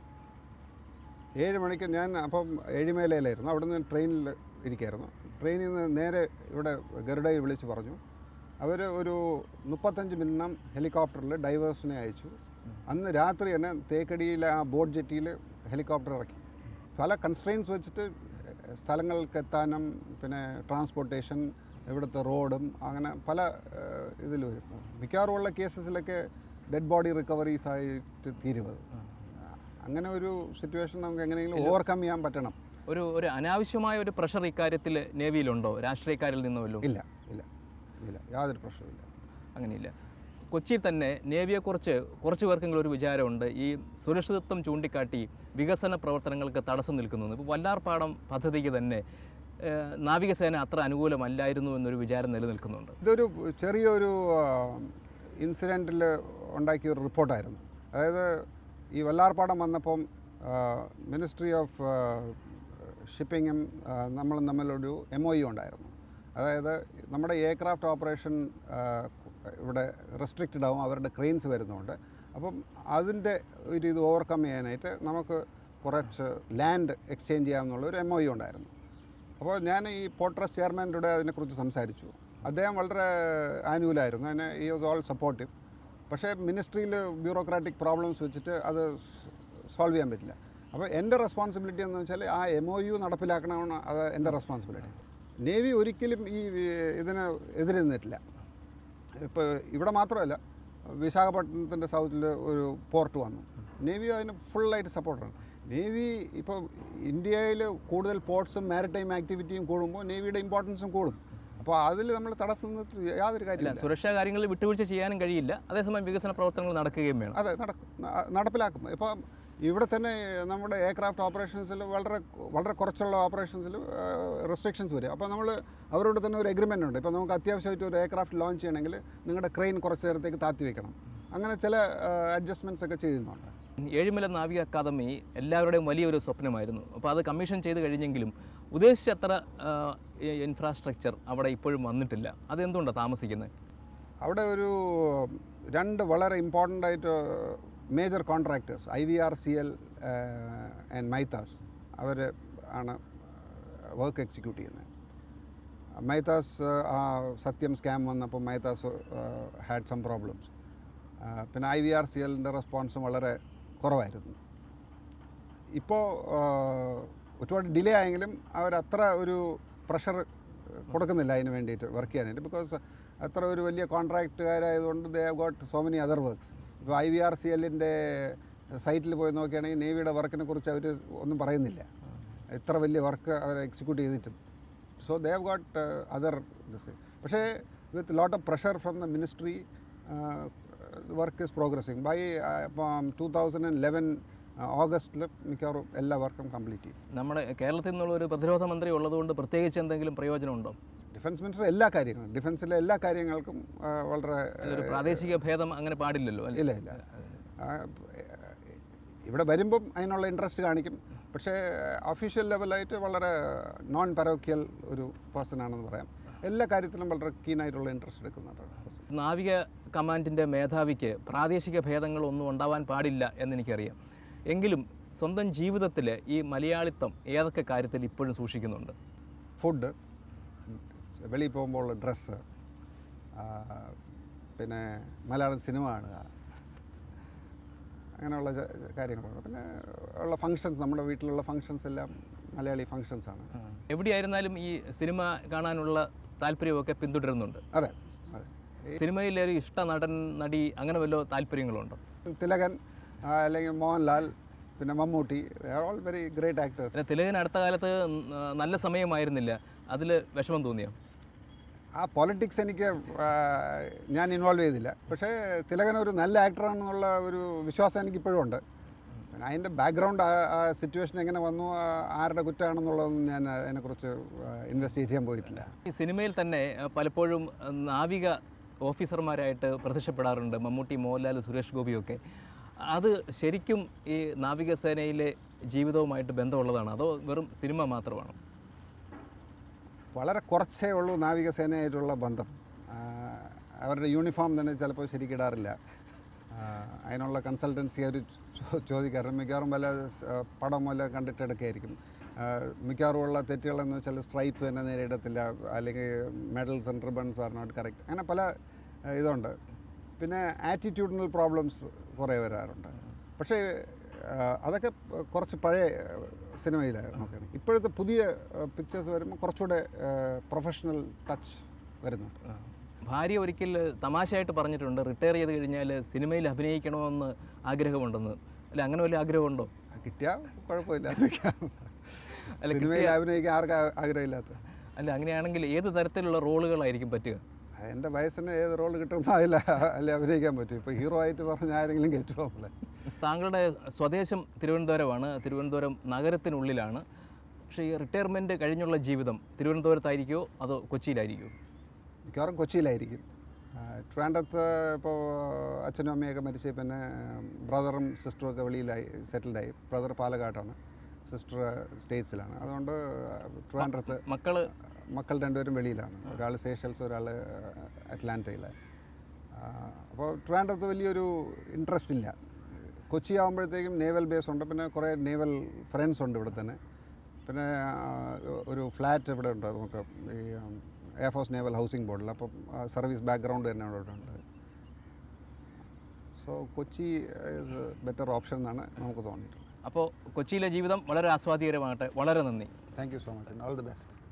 ഏഴ് മണിക്ക് ഞാൻ അപ്പം ഏഴിമേലയിലായിരുന്നു അവിടെ നിന്ന് ട്രെയിനിൽ ഇരിക്കുകയായിരുന്നു ട്രെയിനിൽ നിന്ന് നേരെ ഇവിടെ ഗരുഡയിൽ വിളിച്ച് പറഞ്ഞു അവർ ഒരു മുപ്പത്തഞ്ച് മിനിറ്റ് ഹെലികോപ്റ്ററിൽ ഡൈവേഴ്സിനെ അയച്ചു അന്ന് രാത്രി തന്നെ തേക്കടിയിലെ ആ ബോട്ട് ജെറ്റിയിൽ ഹെലികോപ്റ്റർ ഇറക്കി പല കൺസ്ട്രെയിൻസ് വെച്ചിട്ട് സ്ഥലങ്ങൾക്ക് എത്താനും പിന്നെ ട്രാൻസ്പോർട്ടേഷൻ ഇവിടുത്തെ റോഡും അങ്ങനെ പല ഇതിൽ വരും മിക്കവാറുമുള്ള കേസസിലൊക്കെ ഡെഡ് ബോഡി റിക്കവറീസ് ആയിട്ട് തീരുവത് അങ്ങനെ ഒരു സിറ്റുവേഷൻ നമുക്ക് എങ്ങനെയെങ്കിലും ഓവർകം ചെയ്യാൻ പറ്റണം ഒരു ഒരു അനാവശ്യമായ ഒരു പ്രഷർ ഇക്കാര്യത്തിൽ നേവിയിലുണ്ടോ രാഷ്ട്രീയക്കാരിൽ നിന്നോ വല്ലതും ഇല്ല ഇല്ല ഇല്ല യാതൊരു പ്രശ്നവുമില്ല അങ്ങനെയില്ല കൊച്ചിയിൽ തന്നെ നേവിയെക്കുറിച്ച് കുറച്ച് പേർക്കെങ്കിലും ഒരു വിചാരമുണ്ട് ഈ സുരക്ഷിതത്വം ചൂണ്ടിക്കാട്ടി വികസന പ്രവർത്തനങ്ങൾക്ക് തടസ്സം നിൽക്കുന്നു ഇപ്പോൾ വല്ലാർപാടം പദ്ധതിക്ക് തന്നെ ഏഹ്, നാവികസേന അത്ര അനുകൂലമല്ലായിരുന്നു എന്നൊരു വിചാരം നിലനിൽക്കുന്നുണ്ട് ഇതൊരു ചെറിയൊരു ഇൻസിഡൻറ്റിൽ ഉണ്ടാക്കിയ ഒരു റിപ്പോർട്ടായിരുന്നു അതായത് ഈ വല്ലാർപാടം വന്നപ്പം മിനിസ്ട്രി ഓഫ് ഷിപ്പിങ്ങും നമ്മളും തമ്മിലൊരു എം ഒ ഇ ഉണ്ടായിരുന്നു അതായത് നമ്മുടെ എയർക്രാഫ്റ്റ് ഓപ്പറേഷൻ ഇവിടെ റെസ്ട്രിക്റ്റഡ് ആവും അവരുടെ ക്രെയിൻസ് വരുന്നുണ്ട് അപ്പം അതിൻ്റെ ഒരു ഇത് ഓവർകം ചെയ്യാനായിട്ട് നമുക്ക് കുറച്ച് ലാൻഡ് എക്സ്ചേഞ്ച് ചെയ്യാമെന്നുള്ള ഒരു എം ഒ ഉണ്ടായിരുന്നു അപ്പോൾ ഞാൻ ഈ പോർട്ട് ട്രസ്റ്റ് ചെയർമാൻ്റെ അതിനെക്കുറിച്ച് സംസാരിച്ചു അദ്ദേഹം വളരെ ആനുകൂലമായിരുന്നു അതിന് ഈ വാസ് ഓൾ സപ്പോർട്ടീവ് പക്ഷേ മിനിസ്ട്രിയിൽ ബ്യൂറോക്രാറ്റിക് പ്രോബ്ലംസ് വെച്ചിട്ട് അത് സോൾവ് ചെയ്യാൻ പറ്റില്ല അപ്പോൾ എൻ്റെ റെസ്പോൺസിബിലിറ്റി എന്ന് വെച്ചാൽ ആ എം ഒ യു നടപ്പിലാക്കണമെന്ന് അത് എൻ്റെ റെസ്പോൺസിബിലിറ്റി നേവി ഒരിക്കലും ഈ വി- ഇതിന് എതിരെ നിന്നിട്ടില്ല ഇപ്പോൾ ഇവിടെ മാത്രമല്ല വിശാഖപട്ടണത്തിൻ്റെ സൗത്തിൽ ഒരു പോർട്ട് വന്നു നേവി അതിന് ഫുള്ളായിട്ട് സപ്പോർട്ടാണ് നേവി ഇപ്പോൾ ഇന്ത്യയിൽ കൂടുതൽ പോർട്സും മാരിടൈം ആക്ടിവിറ്റിയും കൂടുമ്പോൾ നേവിയുടെ ഇമ്പോർട്ടൻസും കൂടും അപ്പോൾ അതിൽ നമ്മൾ തടസ്സം നിന്നിട്ട് യാതൊരു ഇല്ല കാര്യമില്ല സുരക്ഷാ കാര്യങ്ങളിൽ വിട്ടുവീഴ്ച ചെയ്യാനും കഴിയില്ല അതേസമയം വികസന പ്രവർത്തനങ്ങൾ നടക്കുകയും വേണം അതെ നടക്കും ന- നടപ്പിലാക്കും ഇപ്പോൾ ഇവിടെ തന്നെ നമ്മുടെ എയർക്രാഫ്റ്റ് ഓപ്പറേഷൻസിൽ വളരെ വളരെ കുറച്ചുള്ള ഓപ്പറേഷൻസിൽ റെസ്ട്രിക്ഷൻസ് വരും അപ്പോൾ നമ്മൾ അവരോട് തന്നെ ഒരു എഗ്രിമെൻ്റ് ഉണ്ട് ഇപ്പോൾ നമുക്ക് അത്യാവശ്യമായിട്ട് ഒരു എയർക്രാഫ്റ്റ് ലോഞ്ച് ചെയ്യണമെങ്കിൽ നിങ്ങളുടെ ക്രെയിൻ കുറച്ച് നേരത്തേക്ക് താത്തി വെക്കണം അങ്ങനെ ചില അഡ്ജസ്റ്റ്മെൻറ്റ്സ് ഒക്കെ ചെയ്യുന്നുണ്ട് ഏഴിമല നാവിക അക്കാദമി എല്ലാവരുടെയും വലിയൊരു സ്വപ്നമായിരുന്നു അപ്പോൾ അത് കമ്മീഷൻ ചെയ്ത് കഴിഞ്ഞെങ്കിലും ഉദ്ദേശിച്ചത്ര ഇൻഫ്രാസ്ട്രക്ചർ അവിടെ ഇപ്പോഴും വന്നിട്ടില്ല അതെന്തുകൊണ്ടാണ് താമസിക്കുന്നത് അവിടെ ഒരു രണ്ട് വളരെ ഇമ്പോർട്ടൻ്റ് ആയിട്ട് major contractors I V R C L and Maytas അവർ ആണ് വർക്ക് എക്സിക്യൂട്ട് ചെയ്യുന്നത് മൈത്താസ് ആ സത്യം സ്കാം വന്നപ്പോൾ മൈത്താസ് ഹാഡ് സം പ്രോബ്ലംസ് പിന്നെ ഐ വി ആർ സി എല്ലിൻ്റെ റെസ്പോൺസും വളരെ കുറവായിരുന്നു ഇപ്പോൾ ഒരുപാട് ഡിലേ ആയെങ്കിലും അവരത്ര ഒരു പ്രഷർ കൊടുക്കുന്നില്ല അതിന് വേണ്ടിയിട്ട് വർക്ക് ചെയ്യാനായിട്ട് ബിക്കോസ് അത്ര ഒരു വലിയ കോൺട്രാക്റ്റുകാരായതുകൊണ്ട് they have got so many other works ഇപ്പോൾ ഐ വി ആർ സി എല്ലിൻ്റെ സൈറ്റിൽ പോയി നോക്കുകയാണെങ്കിൽ നേവിയുടെ വർക്കിനെ കുറിച്ച് അവർ ഒന്നും പറയുന്നില്ല ഇത്ര വലിയ വർക്ക് അവർ എക്സിക്യൂട്ട് ചെയ്തിട്ടും so they have got other this പക്ഷേ with lot of pressure from the ministry work is progressing by ഇപ്പം ടൂ തൗസൻഡ് ആൻഡ് ലെവൻ ഓഗസ്റ്റിൽ മിക്കവാറും എല്ലാ വർക്കും കംപ്ലീറ്റ് ചെയ്യും നമ്മുടെ കേരളത്തിൽ നിന്നുള്ള ഒരു പ്രതിരോധ മന്ത്രി ഉള്ളതുകൊണ്ട് പ്രത്യേകിച്ച് എന്തെങ്കിലും പ്രയോജനമുണ്ടോ ഡിഫൻസ് മിനിസ്റ്റർ എല്ലാ കാര്യങ്ങളും ഡിഫൻസിലെ എല്ലാ കാര്യങ്ങൾക്കും ആ, വളരെ ഒരു പ്രാദേശിക ഭേദം അങ്ങനെ പാടില്ലല്ലോ അല്ലേ ഇല്ല ഇല്ല ആ, ഇവിടെ വരുമ്പം അതിനുള്ള ഇൻട്രസ്റ്റ് കാണിക്കും പക്ഷേ ഒഫീഷ്യൽ ലെവലായിട്ട് വളരെ നോൺ പരോക്കിയൽ ഒരു പേഴ്സൺ ആണെന്ന് പറയാം എല്ലാ കാര്യത്തിലും വളരെ കീനായിട്ടുള്ള ഇൻട്രസ്റ്റ് എടുക്കുന്നുണ്ട് നാവിക കമാൻഡിൻ്റെ മേധാവിക്ക് പ്രാദേശിക ഭേദങ്ങളൊന്നും ഉണ്ടാവാൻ പാടില്ല എന്നെനിക്കറിയാം എങ്കിലും സ്വന്തം ജീവിതത്തിൽ ഈ മലയാളിത്തം ഏതൊക്കെ കാര്യത്തിൽ ഇപ്പോഴും സൂക്ഷിക്കുന്നുണ്ട് ഫുഡ് വെളിയിൽ പോകുമ്പോൾ ഡ്രസ്സ് പിന്നെ മലയാളം സിനിമ കാണുക അങ്ങനെയുള്ള ച- കാര്യങ്ങളുണ്ട് പിന്നെ ഉള്ള ഫങ്ഷൻസ് നമ്മുടെ വീട്ടിലുള്ള ഫങ്ഷൻസ് എല്ലാം മലയാളി ഫങ്ഷൻസ് ആണ് എവിടെയായിരുന്നാലും ഈ സിനിമ കാണാനുള്ള താല്പര്യമൊക്കെ പിന്തുടരുന്നുണ്ട് അതെ അതെ ഈ സിനിമയിലെ ഒരു ഇഷ്ട നടൻ നടി അങ്ങനെ വല്ല താല്പര്യങ്ങളുണ്ടോ തിലകൻ ആ, അല്ലെങ്കിൽ മോഹൻലാൽ പിന്നെ Mammootty are all very great actors പിന്നെ തിലകൻ അടുത്ത കാലത്ത് ഉം, ആ, നല്ല സമയമായിരുന്നില്ല അതിൽ വിഷമം തോന്നിയോ ആ പൊളിറ്റിക്സ് എനിക്ക് ആ, ഞാൻ ഇൻവോൾവ് ചെയ്തില്ല പക്ഷേ തിലകൻ ഒരു നല്ല ആക്ടറാണെന്നുള്ള ഒരു വിശ്വാസം എനിക്ക് ഇപ്പോഴും ഉണ്ട് പിന്നെ അതിൻ്റെ ബാക്ക്ഗ്രൗണ്ട് ആ സിറ്റുവേഷൻ എങ്ങനെ വന്നു ആ, ആരുടെ കുറ്റമാണെന്നുള്ളതൊന്നും ഞാൻ അതിനെക്കുറിച്ച് ഇൻവെസ്റ്റിഗേറ്റ് ചെയ്യാൻ പോയിട്ടില്ല ഈ സിനിമയിൽ തന്നെ ആ, പലപ്പോഴും ആ, നാവിക ഓഫീസർമാരായിട്ട് പ്രത്യക്ഷപ്പെടാറുണ്ട് മമ്മൂട്ടി മോഹൻലാൽ സുരേഷ് ഗോപിയൊക്കെ അത് ശരിക്കും ഈ നാവികസേനയിലെ ജീവിതവുമായിട്ട് ബന്ധമുള്ളതാണ് അതോ വെറും സിനിമ മാത്രമാണോ വളരെ കുറച്ചേ ഉള്ളൂ നാവികസേനയായിട്ടുള്ള ബന്ധം ആ, അവരുടെ യൂണിഫോം തന്നെ ചിലപ്പോൾ ശരിക്കിടാറില്ല ആ, അതിനുള്ള കൺസൾട്ടൻസി അവർ ചോ- ചോദിക്കാറുണ്ട് മിക്കവാറും വല്ല സ്- പടം വല്ല കണ്ടിട്ടെടുക്കുകയായിരിക്കും ആ, മിക്കവാറും ഉള്ള തെറ്റുകളെന്ന് വെച്ചാൽ സ്ട്രൈപ്പ് തന്നെ നേരിടത്തില്ല അല്ലെങ്കിൽ medals and ribbons are not correct അങ്ങനെ പല ആ, ഇതുണ്ട് പിന്നെ ആറ്റിറ്റ്യൂഡിനൽ പ്രോബ്ലംസ് കുറേ വരാറുണ്ട് പക്ഷേ ആ, അതൊക്കെ കുറച്ച് പഴയ സിനിമയിലാണ് നോക്കുകയാണ് ഇപ്പോഴത്തെ പുതിയ പിക്ചേഴ്സ് വരുമ്പോൾ കുറച്ചുകൂടെ പ്രൊഫഷണൽ ടച്ച് വരുന്നുണ്ട് ആ. ഭാര്യ ഒരിക്കൽ തമാശയായിട്ട് പറഞ്ഞിട്ടുണ്ട് റിട്ടയർ ചെയ്ത് കഴിഞ്ഞാൽ സിനിമയിൽ അഭിനയിക്കണമെന്ന് ആഗ്രഹമുണ്ടെന്ന് അല്ല അങ്ങനെ വലിയ ആഗ്രഹമുണ്ടോ കിട്ടിയാൽ കുഴപ്പമില്ല അല്ല, സിനിമയിൽ അഭിനയിക്കാൻ ആർക്കും ആ- ആഗ്രഹമില്ലാത്ത അല്ല അങ്ങനെയാണെങ്കിൽ ഏത് തരത്തിലുള്ള റോളുകളായിരിക്കും പറ്റുക എൻ്റെ വയസ്സിന് ഏത് റോൾ കിട്ടുന്നോ അതില്ല അല്ലെ അഭിനയിക്കാൻ പറ്റും ഇപ്പോൾ ഹീറോ ആയിട്ട് പറഞ്ഞ ആരെങ്കിലും കയറ്റുമോ നമ്മളെ താങ്കളുടെ സ്വദേശം തിരുവനന്തപുരമാണ് തിരുവനന്തപുരം നഗരത്തിനുള്ളിലാണ് പക്ഷേ ഈ റിട്ടയർമെൻറ്റ് കഴിഞ്ഞുള്ള ജീവിതം തിരുവനന്തപുരത്തായിരിക്കുമോ അതോ കൊച്ചിയിലായിരിക്കുമോ മിക്കവാറും കൊച്ചിയിലായിരിക്കും ആ, ട്രിവാൻഡ്രത്ത് ഇപ്പോൾ അച്ഛനും അമ്മയൊക്കെ മരിച്ച് പിന്നെ ബ്രദറും സിസ്റ്ററും ഒക്കെ വെളിയിലായി സെറ്റിൽഡായി ബ്രദർ പാലക്കാട്ടാണ് സിസ്റ്റർ സ്റ്റേറ്റ്സിലാണ് അതുകൊണ്ട് ട്രിവാൻഡ്രത്ത് മക്കൾ മക്കൾ രണ്ടുപേരും വെളിയിലാണ് ഒരാൾ സേഷൽസ് ഒരാൾ അറ്റ്ലാന്റയിൽ അപ്പോൾ ട്രിവാൻഡ്രത്ത് വലിയൊരു ഇൻട്രസ്റ്റ് ഇല്ല കൊച്ചി ആകുമ്പോഴത്തേക്കും നേവൽ ബേസ് ഉണ്ട് പിന്നെ കുറേ നേവൽ ഫ്രണ്ട്സ് ഉണ്ട് ഇവിടെ തന്നെ പിന്നെ ആ, ഒരു ഫ്ലാറ്റ് ഇവിടെ ഉണ്ട് നമുക്ക് ഈ എയർഫോഴ്സ് നേവൽ ഹൗസിംഗ് ബോർഡിൽ അപ്പം സർവീസ് ബാക്ക്ഗ്രൗണ്ട് തന്നെ ഇവിടെ ഉണ്ട് സോ കൊച്ചി ബെറ്റർ ഓപ്ഷൻ എന്നാണ് നമുക്ക് തോന്നിയിട്ടുള്ളത് അപ്പോൾ കൊച്ചിയിലെ ജീവിതം വളരെ ആസ്വാദികരമാകട്ടെ വളരെ നന്ദി thank you so much all the best